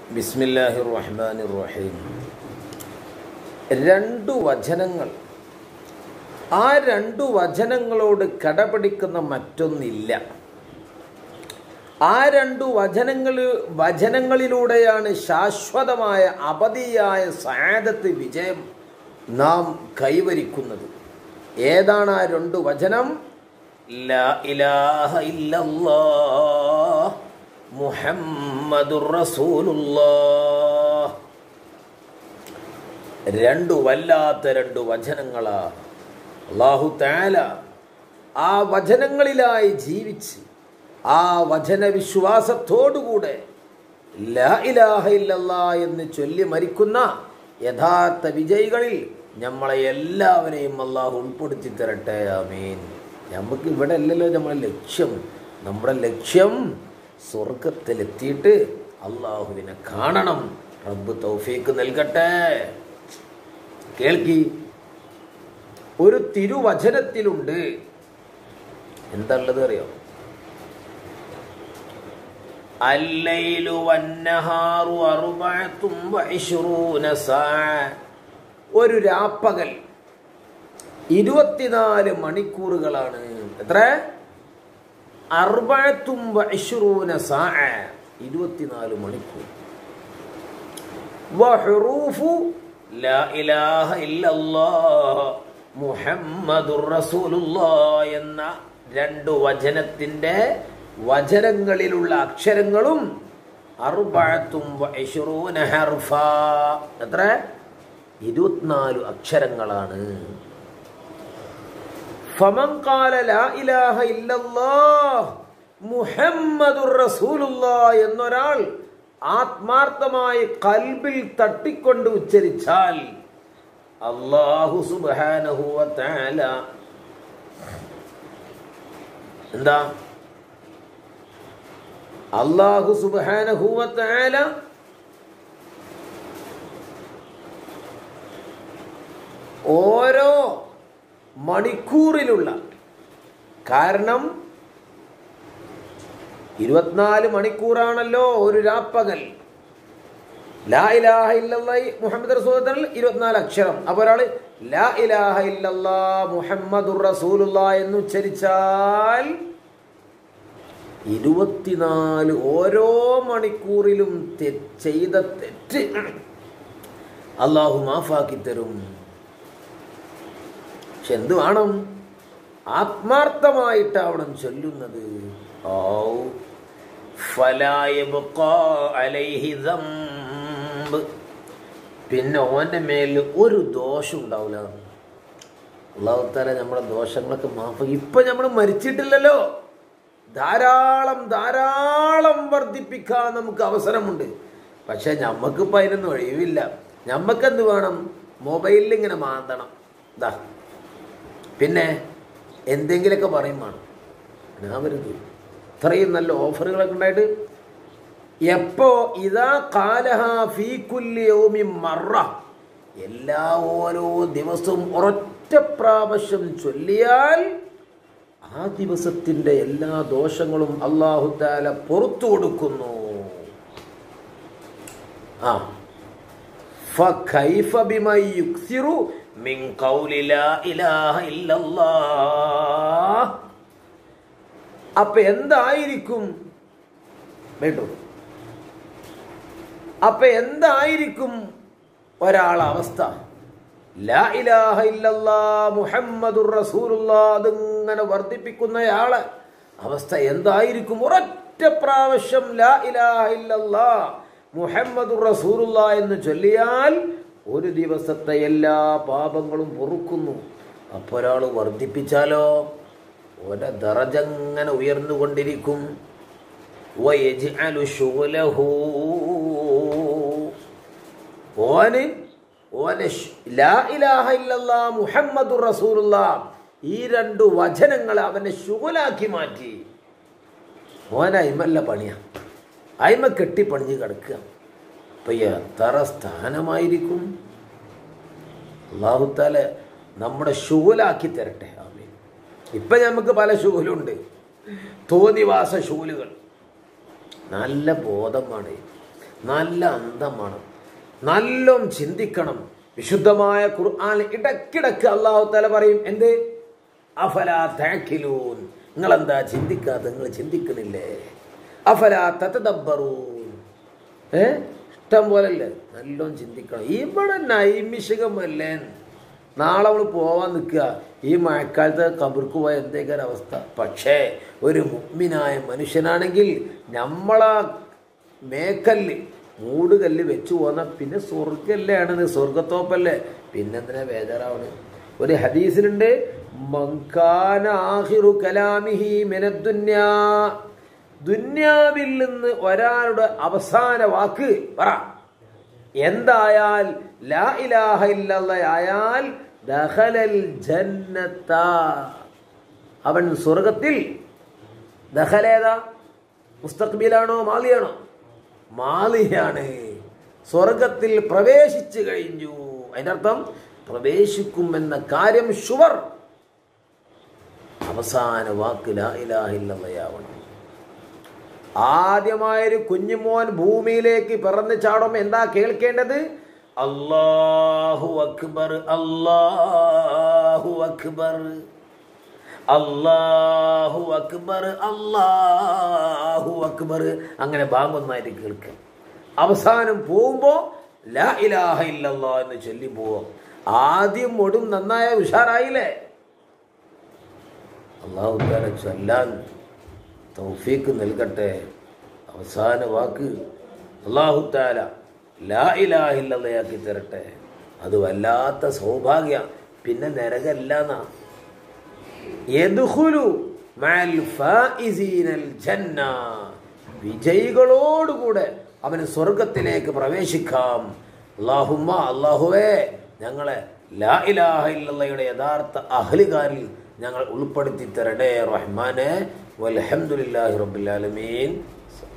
ബിസ്മില്ലാഹിർ റഹ്മാനിർ റഹീം രണ്ടു വചനങ്ങൾ ആ രണ്ടു വചനങ്ങളോട് കടപിടിക്കുന്ന മറ്റൊന്നില്ല ആ രണ്ടു വചനങ്ങൾ വചനങ്ങളിലൂടെയാണ് ശാശ്വതമായ അപതിയായ സാദത്ത് വിജയം നാം കൈവരിക്കുന്നത് ഏതാണ് ആ രണ്ടു വചനം ലാ ഇലാഹ ഇല്ലല്ലാഹ് മുഹമ്മദുർ റസൂലുള്ളാഹ് രണ്ടു വല്ലാത്ത രണ്ടു വചനങ്ങളാ അള്ളാഹു താല ആ വചനങ്ങളിലായി ജീവിച്ച് ആ വചന വിശ്വാസത്തോടുകൂടെ ലാ ഇലാഹ ഇല്ലല്ലാ എന്ന് ചൊല്ലി മരിക്കുന്ന യഥാർത്ഥ വിജയികളിൽ നമ്മളെ എല്ലാവരെയും അള്ളാഹു ഉൾപ്പെടുത്തി തരട്ടെ ആമീൻ നമുക്ക് ഇവിടെ അല്ലല്ലോ നമ്മളെ ലക്ഷ്യം നമ്മുടെ ലക്ഷ്യം സ്വർഗത്തിലെത്തിയിട്ട് അള്ളാഹുവിനെ കാണണം റബ്ബ് തൗഫീക്ക് നൽകട്ടെ കേൾക്കി ഒരു തിരുവചനത്തിലുണ്ട് എന്താണുള്ളത് അറിയോ അല്ലൈലു വന്നഹാറു അറുബഅത്തും വഇശ്റൂന സാഅ ഒരു രാപ്പകൽ ഇരുപത്തിനാല് മണിക്കൂറുകളാണ് എത്ര അറുബഅത്തും വഇശ്റൂന സാഅ ഇരുപത്തിനാല് മണിക്കൂർ വഹുറൂഫു ലാ ഇലാഹ ഇല്ലല്ലാഹ് മുഹമ്മദുർ റസൂലുള്ളാഹ് എന്ന രണ്ട് വചനത്തിന്റെ വചനങ്ങളിലുള്ള അക്ഷരങ്ങളും അറുബഅത്തും വഇശ്റൂന ഹർഫ എത്ര ഇരുപത്തിനാല് അക്ഷരങ്ങളാണ് ഫമൻ ഖാല ലാ ഇലാഹ ഇല്ലല്ലാഹ് മുഹമ്മദുർ റസൂലുള്ളാഹ് എന്നൊരാൾ ആത്മാർത്ഥമായി കൽബിൽ തട്ടിക്കൊണ്ട് ഉച്ചരിച്ചാൽ അള്ളാഹു സുബ്ഹാനഹു വ തആല എന്താ അള്ളാഹു സുബ്ഹാനഹു വ തആല ഓരോ മണിക്കൂറിലുള്ള കാരണം ഇരുപത്തിനാല് മണിക്കൂറാണല്ലോ ഒരു രാപ്പകൽ ലാ ഇലാഹ ഇല്ലല്ലാഹി മുഹമ്മദ് റസൂൽ ഇരുപത്തിനാല് അക്ഷരം അപ്പോൾ ഒരാൾ ലാ ഇലാഹ ഇല്ലല്ലാ മുഹമ്മദുർ റസൂലുള്ള എന്ന് ഉച്ചരിച്ചാൽ ഇരുപത്തിനാല് ഓരോ മണിക്കൂറിലും തെ- ചെയ്ത തെറ്റ് അള്ളാഹു മാഫാക്കി തരും പക്ഷെ എന്ത് വേണം ആത്മാർത്ഥമായിട്ടാവണം ചൊല്ലുന്നത് ഔ ഫലാ യബ്ഖാ അലൈഹി ദംബ് പിന്നെ ഓൻ്റെ മേലിൽ ഒരു ദോഷം ഉണ്ടാവില്ല അള്ളാഹുത്താല നമ്മുടെ ദോഷങ്ങളൊക്കെ മാഫ് ഇപ്പൊ നമ്മൾ മരിച്ചിട്ടില്ലല്ലോ ധാരാളം ധാരാളം വർദ്ധിപ്പിക്കാൻ നമുക്ക് അവസരമുണ്ട് പക്ഷെ ഞമ്മക്കിപ്പോൾ അതിനൊന്നും ഒഴിവില്ല ഞമ്മക്കെന്ത് വേണം മൊബൈലിൽ ഇങ്ങനെ മാന്തണം ഇതാ പിന്നെ എന്തെങ്കിലുമൊക്കെ പറയും വേണം ഞാൻ വരുന്നത് ഇത്രയും നല്ല ഓഫറുകളൊക്കെ ഉണ്ടായിട്ട് എപ്പോ ഇതാ കാലഹ ഫീ കുല്ലി യൗമി മറ എല്ലാ ഓരോ ദിവസവും ഒരൊറ്റ പ്രാവശ്യം ചൊല്ലിയാൽ ആ ദിവസത്തിന്റെ എല്ലാ ദോഷങ്ങളും അള്ളാഹു താല പുറത്തു കൊടുക്കുന്നു ആ فكيف بمن يكثر من قول لا إله إلا الله അപ്പൊ എന്തായിരിക്കും കേട്ടോ അപ്പൊ എന്തായിരിക്കും ഒരാളെ അവസ്ഥ ലാ ഇലാഹ ഇല്ലല്ലാ മുഹമ്മദുർ റസൂലുള്ളാ അതിങ്ങനെ വർദ്ധിപ്പിക്കുന്നയാളെ അവസ്ഥ എന്തായിരിക്കും ഒരൊറ്റ പ്രാവശ്യം ലാ ഇലാഹ ഇല്ലല്ലാ മുഹമ്മദുർ റസൂലുള്ള എന്ന് ചൊല്ലിയാൽ ഒരു ദിവസത്തെ എല്ലാ പാപങ്ങളും പൊറുക്കുന്നു അപ്പോൾ ഒരാൾ വർദ്ധിപ്പിച്ചാലോ ഓന്റെ ദറജങ്ങനെ ഉയർന്നുകൊണ്ടിരിക്കും വയജ്അലു ശുഗ്ലഹു. ഓന് ഓനെ ശ്- ലാ ഇലാഹ ഇല്ലല്ലാ മുഹമ്മദുർ റസൂലുള്ള ഈ രണ്ടു വചനങ്ങൾ അവനെ ശുഗലാക്കി മാറ്റി ഓൻ അയിമല്ല പണിയാ അയിമ കെട്ടിപ്പണിഞ്ഞ് കിടക്കുക അപ്പൊ എത്ര സ്ഥാനമായിരിക്കും അള്ളാഹുത്താല നമ്മുടെ ശൂലാക്കി തരട്ടെ ആമീൻ ഇപ്പൊ നമുക്ക് പല ശൂലുണ്ട് തോന്നിവാസ ശൂലുകൾ നല്ല ബോധമാണ് നല്ല അന്തം വേണം നല്ലോം ചിന്തിക്കണം വിശുദ്ധമായ ഖുർആൻ ഇടക്കിടക്ക് അള്ളാഹു തല പറയും എന്ത് അഫലാ താക്കിലൂൻ നിങ്ങളെന്താ ചിന്തിക്കാത്ത നിങ്ങൾ ചിന്തിക്കുന്നില്ലേ അഫലാ തതദബ്ബറൂൻ ഏ ഇഷ്ടം പോലല്ലേ നല്ലോണം ചിന്തിക്കണം ഇവിടെ നൈമിഷികമല്ലേ നാളെ അവൾ പോവാൻ നിൽക്കുക ഈ മഴക്കാലത്ത് കബർക്ക് പോയ എന്തേക്കൊരു അവസ്ഥ പക്ഷേ ഒരു മുഗ്മിനായ മനുഷ്യനാണെങ്കിൽ നമ്മളാ മേക്കല്ല് മൂടുകല്ല് വെച്ചു പോന്ന പിന്നെ സ്വർഗല്ലേ ആണെന്ന് സ്വർഗത്തോപ്പല്ലേ പിന്നെന്തിനാ ബേജാറാവണ് ഒരു ഹദീസിലുണ്ട് മങ്കാന ആഹിറു കലാമിഹി മിനദ്ദുന്യാ ദുന്യാവിൽ നിന്ന് ഒരാളുടെ അവസാന വാക്ക് പറ എന്തായാൽ ലാ ഇലാഹ ഇല്ലല്ലയാൽ ദഖലൽ ജന്നത്ത അവൻ സ്വർഗത്തിൽ ദഖലേതാ മുസ്തഖ്ബിലാണോ മാലിയാണോ മാലിയാണ് സ്വർഗത്തിൽ പ്രവേശിച്ചു കഴിഞ്ഞു അതിന്റെ അർത്ഥം പ്രവേശിക്കും എന്ന കാര്യം ഷുവർ അവസാന വാക്ക് ലാ ഇലാഹ ഇല്ലല്ലയാവണം ആദ്യമായൊരു കുഞ്ഞുമോൻ ഭൂമിയിലേക്ക് പിറന്നു ചാടും എന്താ കേൾക്കേണ്ടത് അല്ലാഹു അക്ബർ അല്ലാഹു അക്ബർ അല്ലാഹു അക്ബർ അല്ലാഹു അക്ബർ അങ്ങനെ ഭാഗമൊന്നായിട്ട് കേൾക്കുക അവസാനം പോകുമ്പോ ലാ ഇലാഹ ഇല്ലല്ലാ എന്ന് ചൊല്ലി പോവും ആദ്യം ഒടും നന്നായ ഉഷാറായില്ലേ അള്ളാഹു താല ചൊല്ലാൻ തൗഫീക്ക് നൽകട്ടെ അവസാന വാക്ക് അള്ളാഹു താല ലാ ഇലാഹില്ലയാക്കി തരട്ടെ അത് വല്ലാത്ത സൗഭാഗ്യ പിന്നെ നരകല്ലാന്നാ യദ്ഖുലു മഅൽ ഫായിസീനൽ ജന്ന വിജയികളോടുകൂടെ അവന് സ്വർഗത്തിലേക്ക് പ്രവേശിക്കാം അള്ളാഹുമ്മ അള്ളാഹുവേ ഞങ്ങളെ ലാ ഇലാഹ ഇല്ലല്ലയുടെ യഥാർത്ഥ അഹ്ലികാരിൽ ഞങ്ങൾ ഉൾപ്പെടുത്തി തരണേ റഹ്മാനെ വൽഹംദുലില്ലാഹി റബ്ബിൽ ആലമീൻ